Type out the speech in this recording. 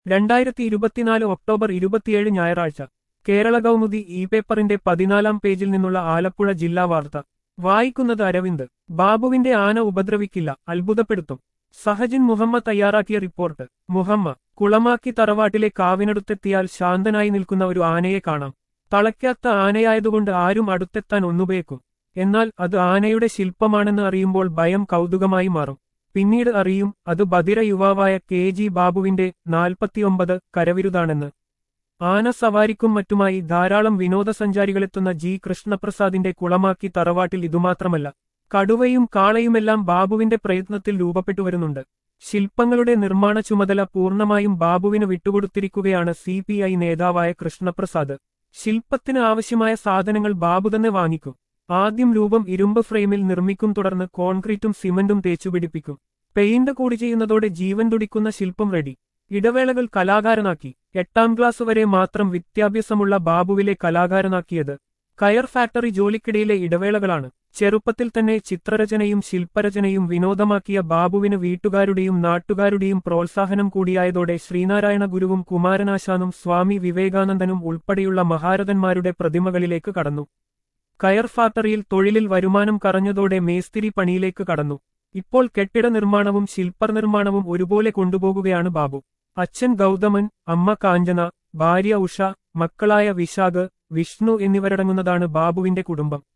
രണ്ടായിരത്തി ഇരുപത്തിനാല് ഒക്ടോബർ ഇരുപത്തിയേഴ് ഞായറാഴ്ച കേരള കൗമുദി ഇ പേപ്പറിന്റെ പതിനാലാം പേജിൽ നിന്നുള്ള ആലപ്പുഴ ജില്ലാ വാർത്ത വായിക്കുന്നത് അരവിന്ദ് ബാബുവിന്റെ ആന ഉപദ്രവിക്കില്ല അത്ഭുതപ്പെടുത്തും സഹജിൻ മുഹമ്മദ് തയ്യാറാക്കിയ റിപ്പോർട്ട് മുഹമ്മ കുളമാക്കി തറവാട്ടിലെ കാവിനടുത്തെത്തിയാൽ ശാന്തനായി നിൽക്കുന്ന ഒരു ആനയെ കാണാം തളയ്ക്കാത്ത ആനയായതുകൊണ്ട് ആരും അടുത്തെത്താൻ ഒന്നുപേക്കും എന്നാൽ അത് ആനയുടെ ശില്പമാണെന്ന് അറിയുമ്പോൾ ഭയം കൗതുകമായി മാറും പിന്നീട് അറിയും അത് ബധിര യുവാവായ കെ ജി ബാബുവിന്റെ നാൽപ്പത്തിയൊമ്പത് കരവിരുതാണെന്ന് ആന സവാരിക്കും മറ്റുമായി ധാരാളം വിനോദസഞ്ചാരികളെത്തുന്ന ജി കൃഷ്ണപ്രസാദിന്റെ കുളമാക്കി തറവാട്ടിൽ ഇതുമാത്രമല്ല കടുവയും കാളയുമെല്ലാം ബാബുവിന്റെ പ്രയത്നത്തിൽ രൂപപ്പെട്ടു വരുന്നുണ്ട് ശില്പങ്ങളുടെ നിർമ്മാണ ചുമതല പൂർണ്ണമായും ബാബുവിന് വിട്ടുകൊടുത്തിരിക്കുകയാണ് സി പി ഐ നേതാവായ കൃഷ്ണപ്രസാദ് ശില്പത്തിന് ആവശ്യമായ സാധനങ്ങൾ ബാബു തന്നെ വാങ്ങിക്കും ആദ്യം രൂപം ഇരുമ്പ് ഫ്രെയിമിൽ നിർമ്മിക്കും തുടർന്ന് കോൺക്രീറ്റും സിമന്റും തേച്ചുപിടിപ്പിക്കും പെയിന്റ് കൂടി ചെയ്യുന്നതോടെ ജീവൻ തുടിക്കുന്ന ശില്പം റെഡി ഇടവേളകൾ കലാകാരനാക്കി എട്ടാം ക്ലാസ് വരെ മാത്രം വിദ്യാഭ്യാസമുള്ള ബാബുവിലെ കലാകാരനാക്കിയത് കയർ ഫാക്ടറി ജോലിക്കിടയിലെ ഇടവേളകളാണ് ചെറുപ്പത്തിൽ തന്നെ ചിത്രരചനയും ശില്പരചനയും വിനോദമാക്കിയ ബാബുവിന് വീട്ടുകാരുടെയും നാട്ടുകാരുടെയും പ്രോത്സാഹനം കൂടിയായതോടെ ശ്രീനാരായണ ഗുരുവും കുമാരനാശാനും സ്വാമി വിവേകാനന്ദനും ഉൾപ്പെടെയുള്ള മഹാരഥന്മാരുടെ പ്രതിമകളിലേക്ക് കടന്നു കയർ ഫാക്ടറിയിൽ തൊഴിലിൽ വരുമാനം കറഞ്ഞതോടെ മേസ്തിരി പണിയിലേക്ക് കടന്നു ഇപ്പോൾ കെട്ടിട നിർമ്മാണവും ശില്പ നിർമ്മാണവും ഒരുപോലെ കൊണ്ടുപോകുകയാണ് ബാബു അച്ഛൻ ഗൗതമൻ അമ്മ കാഞ്ചന ഭാര്യ ഉഷ മക്കളായ വിശാഖ് വിഷ്ണു എന്നിവരടങ്ങുന്നതാണ് ബാബുവിന്റെ കുടുംബം